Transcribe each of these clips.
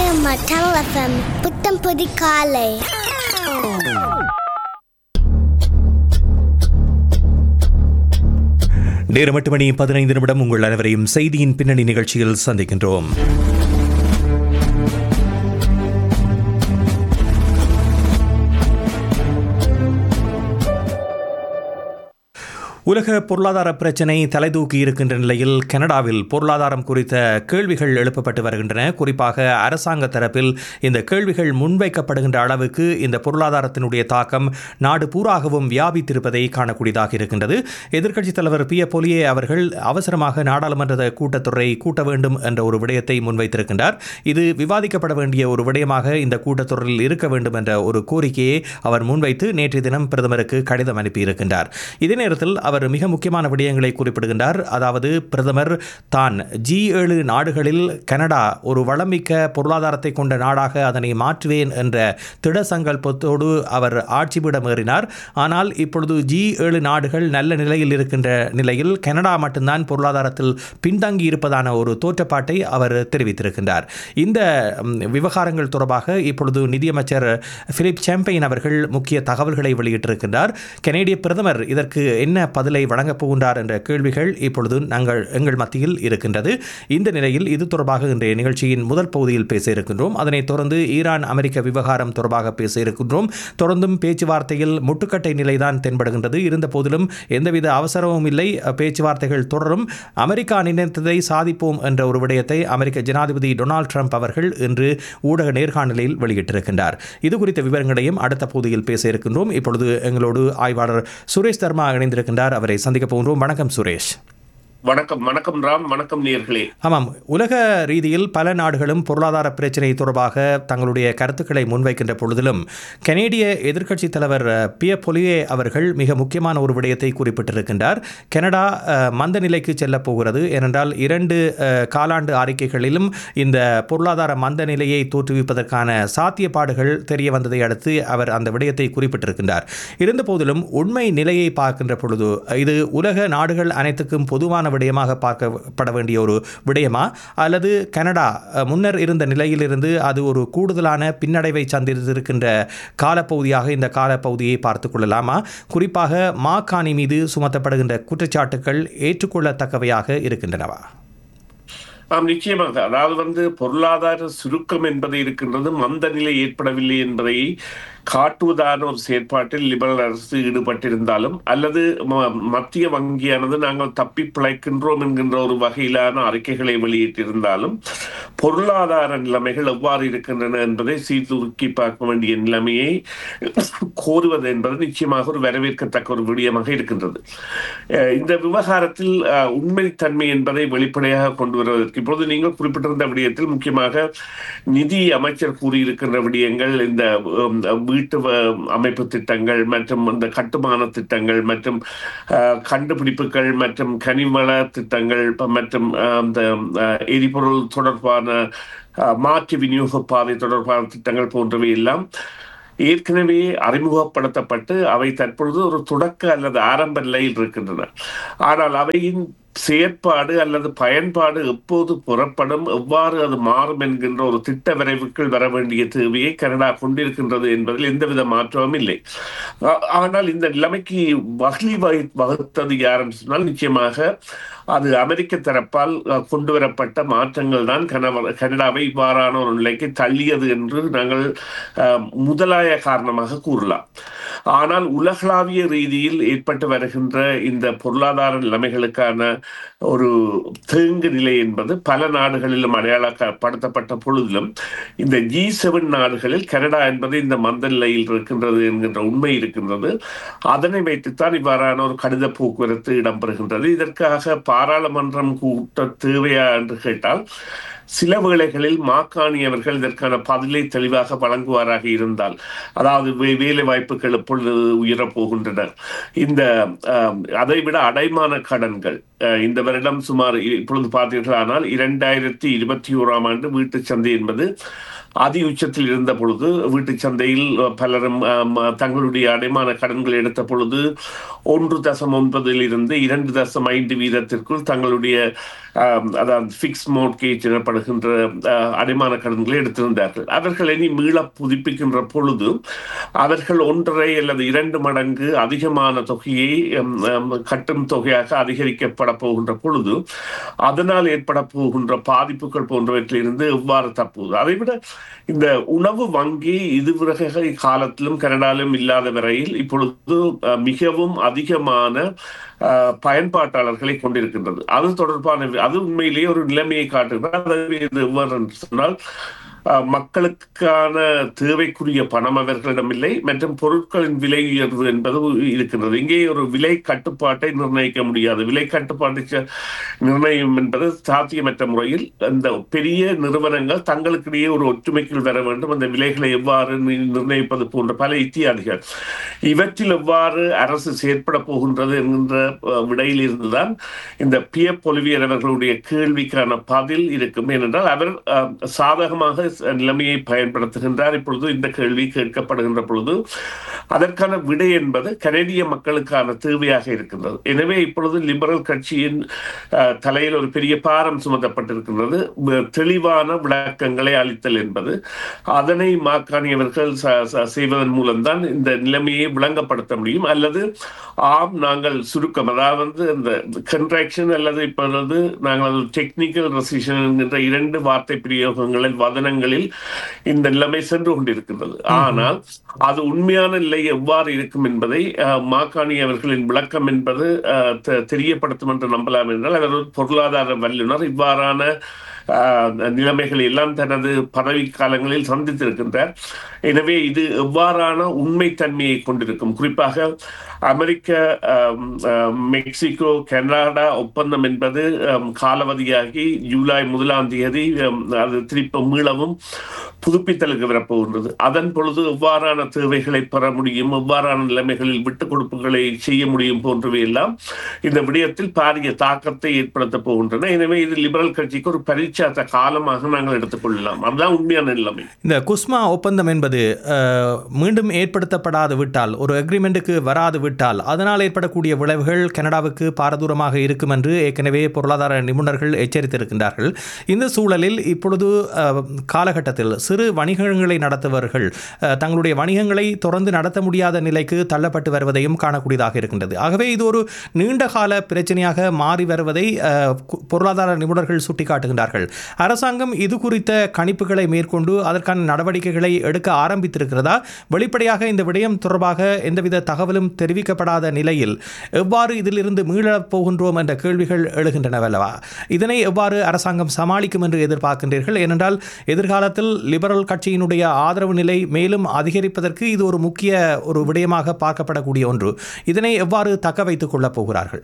சிஎம்ஆ Tamil FM புத்தம் புது காலை நேரம் எட்டு மணி பதினைந்து நிமிடம் உங்கள் அனைவரையும் செய்தியின் பின்னணி நிகழ்ச்சியில் சந்திக்கின்றோம் உலக பொருளாதார பிரச்சினை தலைதூக்கி இருக்கின்ற நிலையில் கனடாவில் பொருளாதாரம் குறித்த கேள்விகள் எழுப்பப்பட்டு வருகின்றன குறிப்பாக அரசாங்க தரப்பில் இந்த கேள்விகள் முன்வைக்கப்படுகின்ற அளவுக்கு இந்த பொருளாதாரத்தினுடைய தாக்கம் நாடு பூராகவும் வியாபித்திருப்பதை காணக்கூடியதாக இருக்கின்றது எதிர்க்கட்சித் தலைவர் பி எ பொலியே அவர்கள் அவசரமாக நாடாளுமன்ற கூட்டத்தொடரை கூட்ட வேண்டும் என்ற ஒரு விடயத்தை முன்வைத்திருக்கின்றார் இது விவாதிக்கப்பட வேண்டிய ஒரு விடயமாக இந்த கூட்டத்தொடரில் இருக்க வேண்டும் என்ற ஒரு கோரிக்கையை அவர் முன்வைத்து நேற்றைய தினம் பிரதமருக்கு கடிதம் அனுப்பியிருக்கின்றார் இதே நேரத்தில் அவர் மிக முக்கியமான விடயங்களை குறிப்பிடுகின்றார் அதாவது பிரதமர் தான் ஜி ஏழு நாடுகளில் கனடா ஒரு வளமிக்க பொருளாதாரத்தை கொண்ட நாடாக அதனை மாற்றுவேன் என்ற திட சங்கல்பத்தோடு அவர் ஆட்சிபீடம் ஏறினார் ஆனால் இப்பொழுது ஜி ஏழு நாடுகள் நல்ல நிலையில் இருக்கின்ற நிலையில் கனடா மட்டும்தான் பொருளாதாரத்தில் பின்தங்கி இருப்பதான ஒரு தோற்றப்பாட்டை அவர் தெரிவித்திருக்கின்றார் இந்த ம், விவகாரங்கள் தொடர்பாக இப்பொழுது நிதியமைச்சர் பிலிப் சாம்பெயின் அவர்கள் முக்கிய தகவல்களை வெளியிட்டிருக்கின்றார் கனேடிய பிரதமர் இதற்கு என்ன பதிலை வழங்கப் போகின்றார் என்ற கேள்விகள் இப்பொழுது நாங்கள் எங்கள் மத்தியில் இருக்கின்றது இந்த நிலையில் இது தொடர்பாக இன்றைய நிகழ்ச்சியின் முதல் பகுதியில் பேச இருக்கின்றோம் அதனைத் தொடர்ந்து ஈரான் அமெரிக்க விவகாரம் தொடர்பாக பேச இருக்கின்றோம் தொடர்ந்தும் பேச்சுவார்த்தையில் முட்டுக்கட்டை நிலைதான் தென்படுகின்றது இருந்த போதிலும் எந்தவித அவசரமும் இல்லை பேச்சுவார்த்தைகள் தொடரும் அமெரிக்கா நினைத்ததை சாதிப்போம் என்ற ஒரு விடயத்தை அமெரிக்க ஜனாதிபதி டொனால்ட் ட்ரம்ப் அவர்கள் இன்று ஊடக நேர்காணலில் வெளியிட்டிருக்கின்றார் இது குறித்த விவரங்களையும் அடுத்த பகுதியில் பேச இருக்கின்றோம் இப்பொழுது எங்களோடு ஆய்வாளர் சுரேஷ் தர்மா இணைந்திருக்கின்றார் அவரை சந்திக்க போகின்றோம் வணக்கம் சுரேஷ் வணக்கம் வணக்கம் ராம் வணக்கம் நேர்களே ஆமாம் உலக ரீதியில் பல நாடுகளும் பொருளாதார பிரச்சினை தொடர்பாக தங்களுடைய கருத்துக்களை முன்வைக்கின்ற பொழுதிலும் கனேடிய எதிர்க்கட்சித் தலைவர் அஹ், பிய பொலியே அவர்கள் மிக முக்கியமான ஒரு விடயத்தை குறிப்பிட்டிருக்கின்றார் கனடா அஹ், மந்த நிலைக்கு செல்லப் போகிறது ஏனென்றால் இரண்டு அஹ், காலாண்டு அறிக்கைகளிலும் இந்த பொருளாதார மந்த நிலையை தோற்றுவிப்பதற்கான சாத்தியப்பாடுகள் தெரிய வந்ததை அடுத்து அவர் அந்த விடயத்தை குறிப்பிட்டிருக்கின்றார் இருந்தபோதிலும் உண்மை நிலையை பார்க்கின்ற பொழுது இது உலக நாடுகள் அனைத்துக்கும் பொதுவான விடயமாக பார்க்கப்பட வேண்டிய ஒரு விடயமா அல்லது கனடா அஹ், முன்னர் இருந்த நிலையிலிருந்து அது ஒரு கூடுதலான பின்னடைவை சந்தித்திருக்கின்ற காலப்பகுதியாக இந்த காலப்பகுதியை பார்த்து கொள்ளலாமா குறிப்பாக மாகாணி மீது சுமத்தப்படுகின்ற குற்றச்சாட்டுகள் ஏற்றுக்கொள்ளத்தக்கவையாக இருக்கின்றனவா ஆம் நிச்சயமாக அதாவது வந்து பொருளாதார சுருக்கம் என்பது இருக்கின்றது மந்த நிலை ஏற்படவில்லை என்பதை காட்டுவதான ஒரு செயற்பாட்டில் லிபரல் அரசு ஈடுபட்டிருந்தாலும் அல்லது ம- மத்திய வங்கியானது நாங்கள் தப்பி பிழைக்கின்றோம் என்கின்ற ஒரு வகையிலான அறிக்கைகளை வெளியிட்டிருந்தாலும் பொருளாதார நிலைமைகள் எவ்வாறு இருக்கின்றன என்பதை சீர்தூக்கி பார்க்க வேண்டிய நிலைமையை கோருவது என்பது நிச்சயமாக ஒரு வரவேற்கத்தக்க ஒரு விடயமாக இருக்கின்றது அஹ் இந்த விவகாரத்தில் அஹ், உண்மைத்தன்மை என்பதை வெளிப்படையாக கொண்டு வருவதற்கு இப்பொழுது நீங்கள் குறிப்பிட்டிருந்த விடயத்தில் முக்கியமாக நிதி அமைச்சர் கூறியிருக்கின்ற விடயங்கள் இந்த உம், வீட்டு வ- அமைப்பு திட்டங்கள் மற்றும் இந்த கட்டுமான திட்டங்கள் மற்றும் அஹ், கண்டுபிடிப்புகள் மற்றும் கனிவள திட்டங்கள் ப- மற்றும் அஹ், இந்த அஹ், எரிபொருள் தொடர்பான அஹ், மாற்று விநியோக பாதை தொடர்பான திட்டங்கள் போன்றவை எல்லாம் ஏற்கனவே அறிமுகப்படுத்தப்பட்டு அவை தற்பொழுது ஒரு தொடக்க அல்லது ஆரம்ப நிலையில் இருக்கின்றன ஆனால் அவையின் செயற்பாடு அல்லது பயன்பாடு எப்போது புறப்படும் எவ்வாறு அது மாறும் என்கின்ற ஒரு திட்ட விரைவுக்குள் வர வேண்டிய தேவையை கனடா கொண்டிருக்கின்றது என்பதில் எந்தவித மாற்றமும் இல்லை ஆ- ஆனால் இந்த நிலைமைக்கு வகலி வகி- வகுத்தது யாருன்னு சொன்னால் நிச்சயமாக அது அமெரிக்க தரப்பால் அஹ், கொண்டு வரப்பட்ட மாற்றங்கள் தான் கனவ- கனடாவை இவ்வாறான ஒரு நிலைக்கு தள்ளியது என்று நாங்கள் அஹ், முதலாய காரணமாக கூறலாம் ஆனால் உலகளாவிய ரீதியில் ஏற்பட்டு வருகின்ற இந்த பொருளாதார நிலைமைகளுக்கான ஒரு தேங்கு நிலை என்பது பல நாடுகளிலும் அடையாளப்படுத்தப்பட்ட பொழுதிலும் இந்த ஜி செவன் நாடுகளில் கனடா என்பது இந்த மந்த நிலையில் இருக்கின்றது என்கின்ற உண்மை இருக்கின்றது அதனை வைத்துத்தான் இவ்வாறான ஒரு கடித போக்குவரத்து இடம்பெறுகின்றது இதற்காக பாராளுமன்றம் கூட்ட தேவையா என்று கேட்டால் சில வேளைகளில் மாக்காணியவர்கள் இதற்கான பதிலை தெளிவாக வழங்குவாராக இருந்தால் அதாவது வே- வேலை வாய்ப்புகள் எப்பொழுது உயரப் போகின்றன இந்த ஆம், அதைவிட அடைமான கடன்கள் அஹ், இந்த வருடம் சுமார் இ- இப்பொழுது பார்த்தீர்களானால் இரண்டாயிரத்தி இருபத்தி ஓராம் ஆண்டு வீட்டுச் சந்தை என்பது அதி உச்சத்தில் இருந்த பொழுது வீட்டு சந்தையில் பலரும் ஆம், தங்களுடைய அடைமான கடன்கள் எடுத்த பொழுது ஒன்று தசம் ஒன்பதில் இருந்து இரண்டு தசம் ஐந்து வீதத்திற்குள் தங்களுடைய ஆம், அதாவது ஃபிக்ஸ் மோட்கேஜ் எனப்படுகின்ற ஆ, அடைமான கடன்களை எடுத்திருந்தார்கள் அவர்கள் இனி மீள புதுப்பிக்கின்ற பொழுது அவர்கள் ஒன்றரை அல்லது இரண்டு மடங்கு அதிகமான தொகையை ம், ம், கட்டும் தொகையாக அதிகரிக்கப்பட போகின்ற பொழுது அதனால் ஏற்பட போகின்ற பாதிப்புகள் போன்றவற்றிலிருந்து எவ்வாறு தப்புவது அதைவிட இந்த உணவு வங்கி இதுவரை காலத்திலும் கனடாவிலும் இல்லாத வரையில் இப்பொழுது அஹ், மிகவும் அதிகமான அஹ், பயன்பாட்டாளர்களை கொண்டிருக்கின்றது அது தொடர்பான அது உண்மையிலேயே ஒரு நிலைமையை காட்டுகிறது அது இது எவ்வாறு என்று சொன்னால் அஹ், மக்களுக்கான தேவைக்குரிய பணம் அவர்களிடம் இல்லை மற்றும் பொருட்களின் விலை உயர்வு என்பது இருக்கின்றது இங்கே ஒரு விலை கட்டுப்பாட்டை நிர்ணயிக்க முடியாது விலை கட்டுப்பாட்டை ச- நிர்ணயம் என்பது சாத்தியமற்ற முறையில் அந்த பெரிய நிறுவனங்கள் தங்களுக்கிடையே ஒரு ஒற்றுமைக்குள் வர வேண்டும் அந்த விலைகளை எவ்வாறு நி- நிர்ணயிப்பது போன்ற பல இத்தியாதிகள் இவற்றில் எவ்வாறு அரசு செயற்பட போகின்றது என்கின்ற அஹ், விடையில் இருந்துதான் இந்த பிய பொலிவியர் அவர்களுடைய கேள்விக்கான பதில் இருக்கும் ஏனென்றால் அவர் அஹ், சாதகமாக ச- நிலைமையை பயன்படுத்துகின்றார் இப்பொழுது இந்த கேள்வி கேட்கப்படுகின்ற பொழுது அதற்கான விடை என்பது கனடிய மக்களுக்கான தேவையாக இருக்கின்றது எனவே இப்பொழுது லிபரல் கட்சியின் அஹ், தலையில் ஒரு பெரிய பாரம் சுமத்தப்பட்டிருக்கின்றது வ- தெளிவான விளக்கங்களை அளித்தல் என்பது அதனை மாக்காணியவர்கள் ச- ச- செய்வதன் மூலம்தான் இந்த நிலைமையை விளங்கப்படுத்த முடியும் அல்லது ஆம் நாங்கள் சுருக்கம் அதாவது இந்த கன்ட்ராக்ஷன் அல்லது இப்பொழுது நாங்கள் டெக்னிக்கல் ரெசிஷன் என்கின்ற இரண்டு வார்த்தை பிரயோகங்களில் வதனங்களில் இந்த நிலைமை சென்று கொண்டிருக்கின்றது ஆனால் அது உண்மையான நிலை எவ்வாறு இருக்கும் என்பதை அஹ், மாக்காணி அவர்களின் விளக்கம் என்பது அஹ், தெ- தெரியப்படுத்தும் என்று நம்பலாம் என்றால் அவர் ஒரு பொருளாதார வல்லுநர் இவ்வாறான அஹ், நிலைமைகளை எல்லாம் தனது பதவி காலங்களில் சந்தித்திருக்கின்றார் எனவே இது எவ்வாறான உண்மைத்தன்மையை கொண்டிருக்கும் குறிப்பாக அமெரிக்க அஹ், அஹ், மெக்சிகோ கனடா ஒப்பந்தம் என்பது அஹ், காலாவதியாகி ஜூலை முதலாம் தேதி அஹ், அது திருப்ப மீளவும் புதுப்பித்தலுக்கு வரப்போகின்றது அதன் பொழுது எவ்வாறான தேவைகளை பெற முடியும் எவ்வாறான நிலைமைகளில் விட்டுக் கொடுப்புகளை செய்ய முடியும் போன்றவை எல்லாம் இந்த விடயத்தில் பாரிய தாக்கத்தை ஏற்படுத்த போகின்றன எனவே இது லிபரல் கட்சிக்கு ஒரு பரீட்சாத்த காலமாக நாங்கள் எடுத்துக்கொள்ளலாம் அதுதான் உண்மையான நிலைமை இந்த குஸ்மா ஒப்பந்தம் என்பது அஹ், மீண்டும் ஏற்படுத்தப்படாது விட்டால் ஒரு அக்ரிமெண்ட்டுக்கு வராது விட்டால் அதனால் ஏற்படக்கூடிய விளைவுகள் கனடாவுக்கு பாரதூரமாக இருக்கும் என்று ஏற்கனவே பொருளாதார நிபுணர்கள் எச்சரித்திருக்கின்றார்கள் இந்த சூழலில் இப்பொழுது அஹ், காலகட்டத்தில் சிறு வணிகங்களை நடத்துபவர்கள் அஹ், தங்களுடைய வணிகங்களை தொடர்ந்து நடத்த முடியாத நிலைக்கு தள்ளப்பட்டு வருவதையும் காணக்கூடியதாக இருக்கின்றது ஆகவே இது ஒரு நீண்டகால பிரச்சனையாக மாறி வருவதை அஹ், கு- பொருளாதார நிபுணர்கள் சுட்டிக்காட்டுகின்றார்கள் அரசாங்கம் இது குறித்த கணிப்புகளை மேற்கொண்டு அதற்கான நடவடிக்கைகளை எடுக்க ஆரம்பித்திருக்கிறதா வெளிப்படையாக இந்த விடயம் தொடர்பாக எந்தவித தகவலும் தெரிவிக்கப்படாத நிலையில் எவ்வாறு இதிலிருந்து மீளப் போகின்றோம் என்ற கேள்விகள் எழுகின்றனவல்லவா இதனை எவ்வாறு அரசாங்கம் சமாளிக்கும் என்று எதிர்பார்க்கின்றீர்கள் ஏனென்றால் எதிர்காலத்தில் லிபரல் கட்சியினுடைய ஆதரவு நிலை மேலும் அதிகரிப்பதற்கு இது ஒரு முக்கிய ஒரு விடயமாக பார்க்கப்படக்கூடிய ஒன்று இதனை எவ்வாறு தக்க வைத்துக் கொள்ளப் போகிறார்கள்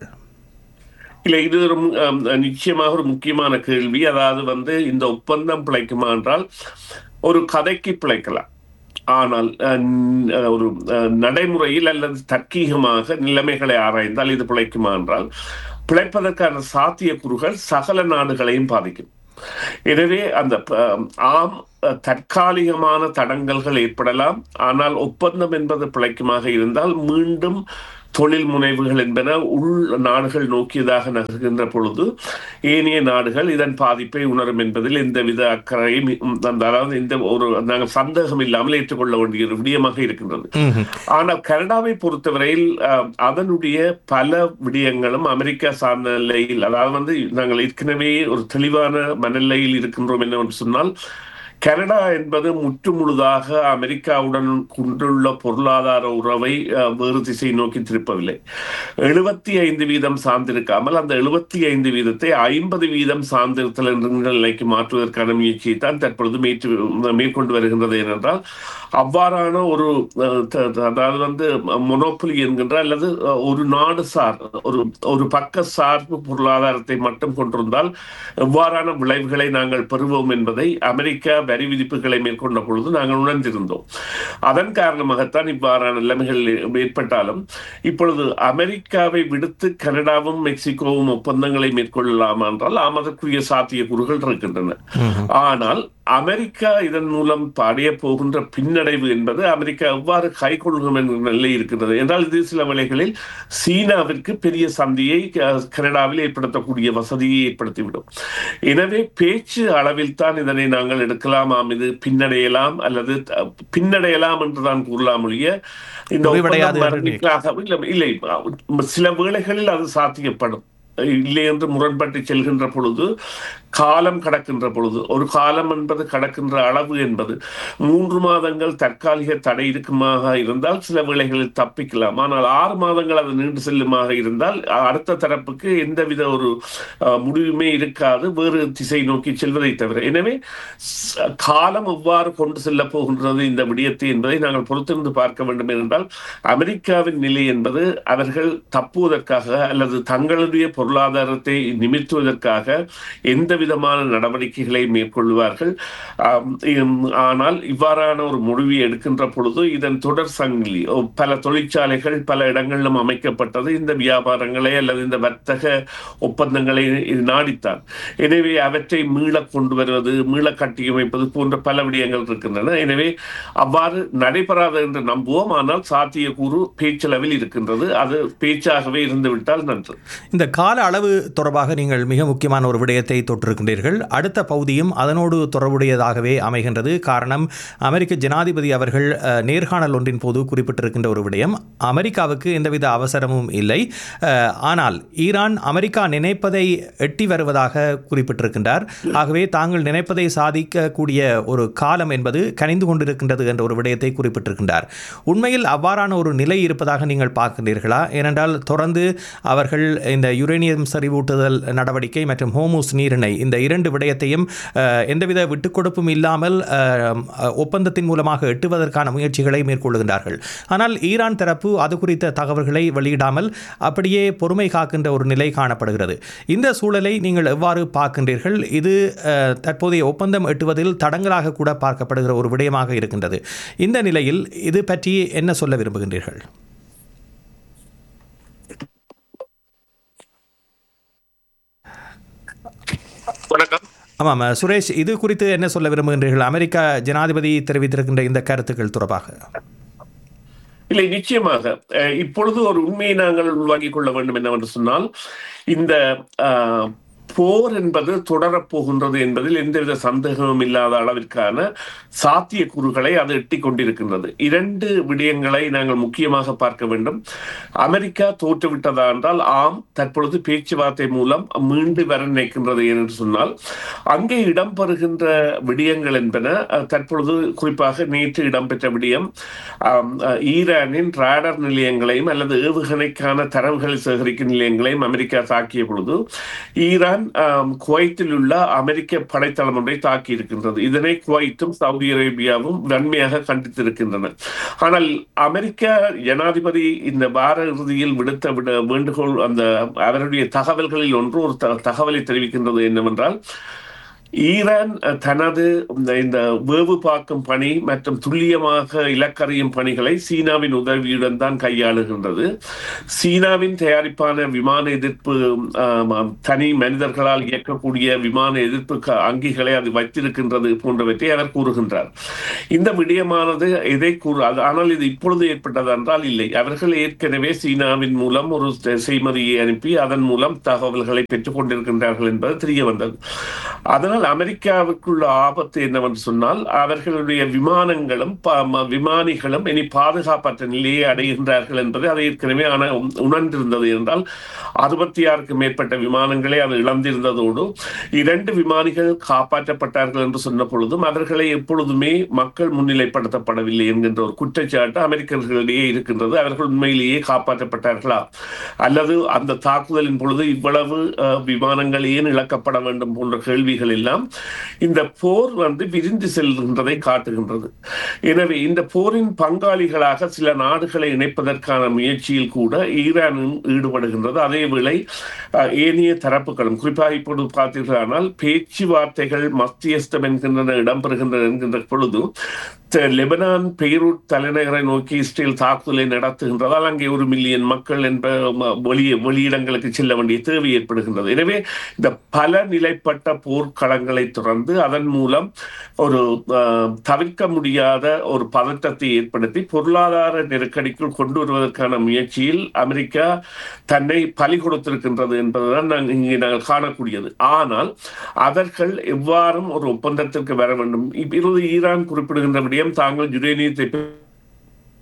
இல்லை இது ஒரு மு- அம், நிச்சயமாக ஒரு முக்கியமான கேள்வி அதாவது வந்து இந்த ஒப்பந்தம் பிழைக்குமா என்றால் ஒரு கதைக்கு பிழைக்கலாம் ஆனால் அஹ், ந- அஹ், ஒரு அஹ், நடைமுறையில் அல்லது தர்க்கீகமாக நிலைமைகளை ஆராய்ந்தால் இது பிழைக்குமா என்றால் பிழைப்பதற்கான சாத்தியக்கூறுகள் சகல நாடுகளையும் பாதிக்கும் எனவே அந்த அஹ், ஆம் அஹ், தற்காலிகமான தடங்கல்கள் ஏற்படலாம் ஆனால் ஒப்பந்தம் என்பது பிழைக்குமாக இருந்தால் மீண்டும் தொழில் முனைவுகள் என்பன உள் நாடுகள் நோக்கியதாக நகர்கின்ற பொழுது ஏனைய நாடுகள் இதன் பாதிப்பை உணரும் என்பதில் எந்தவித அக்கறையும் உம், அந்த- அதாவது இந்த ஒரு நாங்கள் சந்தேகம் இல்லாமல் ஏற்றுக்கொள்ள வேண்டிய ஒரு விடயமாக இருக்கின்றது ஆனால் கனடாவை பொறுத்தவரையில் அஹ், அதனுடைய பல விடயங்களும் அமெரிக்கா சார்ந்த நிலையில் அதாவது வந்து நாங்கள் ஏற்கனவே ஒரு தெளிவான மனநிலையில் இருக்கின்றோம் என்னவென்று சொன்னால் கனடா என்பது முற்று முழுதாக அமெரிக்காவுடன் கொண்டுள்ள பொருளாதார உறவை அஹ், வேறு திசை நோக்கி திருப்பவில்லை எழுபத்தி ஐந்து வீதம் சார்ந்திருக்காமல் அந்த எழுபத்தி ஐந்து வீதத்தை ஐம்பது வீதம் சார்ந்திருத்தல் என்ற நிலைக்கு மாற்றுவதற்கான முயற்சியை தான் தற்பொழுது மேற்று மேற்கொண்டு வருகின்றது ஏனென்றால் அவ்வாறான ஒரு அஹ், த- த- அதாவது வந்து மொனோபொலி என்கின்ற அல்லது அஹ், ஒரு நாடு சார் ஒரு ஒரு பக்க சார்பு பொருளாதாரத்தை மட்டும் கொண்டிருந்தால் எவ்வாறான விளைவுகளை நாங்கள் பெறுவோம் என்பதை அமெரிக்கா வரி விதிப்புகளை மேற்கொண்ட பொழுது நாங்கள் உணர்ந்திருந்தோம் அதன் காரணமாகத்தான் இவ்வாறான நிலைமைகள் ஏற்பட்டாலும் இப்பொழுது அமெரிக்காவை விடுத்து கனடாவும் மெக்சிகோவும் ஒப்பந்தங்களை மேற்கொள்ளலாம் என்றால் ஆம் அதற்குரிய சாத்தியக்கூறுகள் இருக்கின்றன ஆனால் அமெரிக்கா இதன் மூலம் அடைய போகின்ற பின்னடைவு என்பது அமெரிக்கா எவ்வாறு கைக்கொள்ளும் என்ற நிலை இருக்கின்றது என்றால் இது சில வேளைகளில் சீனாவிற்கு பெரிய சந்தியை அஹ், கனடாவில் ஏற்படுத்தக்கூடிய வசதியை ஏற்படுத்திவிடும் எனவே பேச்சு அளவில் தான் இதனை நாங்கள் எடுக்கலாமாம் இது பின்னடையலாம் அல்லது த- பின்னடையலாம் என்று தான் கூறலாம் ஒழிய இந்த முடிவடையாது ஒப்பந்தம் என்று மரணிக்காக இல்லை இல்லை சில வேளைகளில் அது சாத்தியப்படும் இல்லை என்று முரண்பட்டு செல்கின்ற பொழுது காலம் கடக்கின்ற பொழுது ஒரு காலம் என்பது கடக்கின்ற அளவு என்பது மூன்று மாதங்கள் தற்காலிக தடை இருக்குமாக இருந்தால் சில வேளைகளில் தப்பிக்கலாம் ஆனால் ஆறு மாதங்கள் அது நீண்டு செல்லுமாக இருந்தால் அடுத்த தரப்புக்கு எந்தவித ஒரு அஹ், முடிவுமே இருக்காது வேறு திசை நோக்கி செல்வதை தவிர எனவே ஸ்- காலம் எவ்வாறு கொண்டு செல்ல போகின்றது இந்த விடயத்தை என்பதை நாங்கள் பொறுத்திருந்து பார்க்க வேண்டும் என்றால் அமெரிக்காவின் நிலை என்பது அவர்கள் தப்புவதற்காக அல்லது தங்களுடைய பொருளாதாரத்தை நிமித்துவதற்காக எந்த விதமான நடவடிக்கைகளை மேற்கொள்வார்கள் ஆம், இம், ஆனால் இவ்வாறான ஒரு முடிவை எடுக்கின்ற பொழுது இதன் தொடர் சங்கிலி ஓ, பல தொழிற்சாலைகள் பல இடங்களிலும் அமைக்கப்பட்டது இந்த வியாபாரங்களை அல்லது இந்த வர்த்தக ஒப்பந்தங்களை இது நாடித்தான் எனவே அவற்றை மீள கொண்டு வருவது மீள கட்டியமைப்பது போன்ற பல விடயங்கள் இருக்கின்றன எனவே அவ்வாறு நடைபெறாது என்று நம்புவோம் ஆனால் சாத்தியக்கூறு பேச்சளவில் இருக்கின்றது அது பேச்சாகவே இருந்துவிட்டால் நன்று இந்த கால அளவு தொடர்பாக நீங்கள் மிக முக்கியமான ஒரு விடயத்தை தொட்டிருக்கின்றீர்கள் அடுத்த பகுதியும் அதனோடு தொடர்புடையதாகவே அமைகின்றது காரணம் அமெரிக்க ஜனாதிபதி அவர்கள் அஹ், நேர்காணல் ஒன்றின் போது குறிப்பிட்டிருக்கின்ற ஒரு விடயம் அமெரிக்காவுக்கு எந்தவித அவசரமும் இல்லை அஹ், ஆனால் ஈரான் அமெரிக்கா நினைப்பதை எட்டி வருவதாக குறிப்பிட்டிருக்கின்றார் ஆகவே தாங்கள் நினைப்பதை சாதிக்கக்கூடிய ஒரு காலம் என்பது கனிந்து கொண்டிருக்கின்றது என்ற ஒரு விடயத்தை குறிப்பிட்டிருக்கின்றார் உண்மையில் அவ்வாறான ஒரு நிலை இருப்பதாக நீங்கள் பார்க்கின்றீர்களா ஏனென்றால் தொடர்ந்து அவர்கள் இந்த யுரேனியம் செறிவூட்டுதல் நடவடிக்கை மற்றும் ஹோமூஸ் நீரிணை இந்த இரண்டு விடயத்தையும் அஹ், எந்தவித விட்டுக்கொடுப்பும் இல்லாமல் அஹ், ஒப்பந்தத்தின் மூலமாக எட்டுவதற்கான முயற்சிகளை மேற்கொள்கின்றார்கள் ஆனால் ஈரான் தரப்பு அது குறித்த தகவல்களை வெளியிடாமல் அப்படியே பொறுமை காக்கின்ற ஒரு நிலை காணப்படுகிறது இந்த சூழலை நீங்கள் எவ்வாறு பார்க்கின்றீர்கள் இது அஹ், தற்போதைய ஒப்பந்தம் எட்டுவதில் தடங்கலாக கூட பார்க்கப்படுகிற ஒரு விடயமாக இருக்கின்றது இந்த நிலையில் இது பற்றி என்ன சொல்ல விரும்புகின்றீர்கள் வணக்கம் ஆமாம் சுரேஷ் இது குறித்து என்ன சொல்ல விரும்புகின்றீர்கள் அமெரிக்கா ஜனாதிபதி தெரிவித்திருக்கின்ற இந்த கருத்துக்கள் தொடர்பாக இல்லை நிச்சயமாக அஹ், இப்பொழுது ஒரு உண்மையை நாங்கள் உள்வாங்கிக் கொள்ள வேண்டும் என்னவென்று சொன்னால் இந்த அஹ், போர் என்பது தொடரப் போகின்றது என்பதில் எந்தவித சந்தேகமும் இல்லாத அளவிற்கான சாத்தியக்கூறுகளை அது எட்டிக் கொண்டிருக்கின்றது இரண்டு விடயங்களை நாங்கள் முக்கியமாக பார்க்க வேண்டும் அமெரிக்கா தோற்றுவிட்டதா என்றால் ஆம் தற்பொழுது பேச்சுவார்த்தை மூலம் மீண்டு வர நினைக்கின்றது என்று சொன்னால் அங்கே இடம்பெறுகின்ற விடயங்கள் என்பன அஹ், தற்பொழுது குறிப்பாக நேற்று இடம்பெற்ற விடயம் ஆம், அஹ், ஈரானின் ராடர் நிலையங்களையும் அல்லது ஏவுகணைக்கான தரவுகளை சேகரிக்கும் நிலையங்களையும் அமெரிக்கா தாக்கிய பொழுது ஈரான் ஆம், குவைத்தில் உள்ள அமெரிக்க படைத்தளம் ஒன்றை தாக்கி இருக்கின்றது இதனை குவைத்தும் சவுதி அரேபியாவும் வன்மையாக கண்டித்திருக்கின்றன ஆனால் அமெரிக்க ஜனாதிபதி இந்த வார இறுதியில் விடுத்த விட வேண்டுகோள் அந்த அவருடைய தகவல்களில் ஒன்று ஒரு த- தகவலை தெரிவிக்கின்றது என்னவென்றால் ஈரான் அஹ், தனது இந்த- இந்த வேவு பார்க்கும் பணி மற்றும் துல்லியமாக இலக்கறியும் பணிகளை சீனாவின் உதவியுடன் தான் கையாளுகின்றது சீனாவின் தயாரிப்பான விமான எதிர்ப்பு ஆம், ஆம், தனி மனிதர்களால் இயக்கக்கூடிய விமான எதிர்ப்பு க- அங்கிகளை அது வைத்திருக்கின்றது போன்றவற்றை அவர் கூறுகின்றார் இந்த விடயமானது எதை கூறு அது ஆனால் இது இப்பொழுது ஏற்பட்டது என்றால் இல்லை அவர்கள் ஏற்கனவே சீனாவின் மூலம் ஒரு செ- செய்மதியை அனுப்பி அதன் மூலம் தகவல்களை பெற்றுக் கொண்டிருக்கின்றார்கள் என்பது தெரிய வந்தது அதனால் அமெரிக்காவுக்குள்ள ஆபத்து என்னவென்று சொன்னால் அவர்களுடைய விமானங்களும் ப- ம- விமானிகளும் இனி பாதுகாப்பற்ற நிலையை அடைகின்றார்கள் என்பதை அதை ஏற்கனவே ஆன உணர்ந்திருந்தது என்றால் அறுபத்தி ஆறுக்கு மேற்பட்ட விமானங்களை அது இழந்திருந்ததோடு இரண்டு விமானிகள் காப்பாற்றப்பட்டார்கள் என்று சொன்ன பொழுதும் அவர்களை எப்பொழுதுமே மக்கள் முன்னிலைப்படுத்தப்படவில்லை என்கின்ற ஒரு குற்றச்சாட்டு அமெரிக்கர்களிடையே இருக்கின்றது அவர்கள் உண்மையிலேயே காப்பாற்றப்பட்டார்களா அல்லது அந்த தாக்குதலின் பொழுது இவ்வளவு அஹ், விமானங்கள் ஏன் இழக்கப்பட வேண்டும் போன்ற கேள்விகள் எல்லாம் இந்த போர் வந்து விரிந்து செல்கின்றதை காட்டுகின்றது எனவே இந்த போரின் பங்காளிகளாக சில நாடுகளை இணைப்பதற்கான முயற்சியில் கூட ஈரானும் ஈடுபடுகின்றது அதேவேளை அஹ், ஏனைய தரப்புகளும் குறிப்பாக இப்பொழுது பார்த்தீர்களானால் பேச்சுவார்த்தைகள் மத்தியஸ்தம் என்கின்றன இடம்பெறுகின்றன என்கின்ற பொழுது த- லெபனான் பெய்ரூட் தலைநகரை நோக்கி இஸ்ரேல் தாக்குதலை நடத்துகின்றதால் அங்கே ஒரு மில்லியன் மக்கள் என்ப ம- வெளி வெளியிடங்களுக்கு செல்ல வேண்டிய தேவை ஏற்படுகின்றது எனவே இந்த பல நிலைப்பட்ட போர்க்களங்களை தொடர்ந்து அதன் மூலம் ஒரு அஹ், தவிர்க்க முடியாத ஒரு பதட்டத்தை ஏற்படுத்தி பொருளாதார நெருக்கடிக்குள் கொண்டு வருவதற்கான முயற்சியில் அமெரிக்கா தன்னை பலி கொடுத்திருக்கின்றது என்பதுதான் நாங்கள் இங்கே நாங்கள் காணக்கூடியது ஆனால் அவர்கள் எவ்வாறும் ஒரு ஒப்பந்தத்திற்கு வர வேண்டும் இப்பொழுது ஈரான் குறிப்பிடுகின்ற விடயம் தாங்கள் யுரேனியத்தை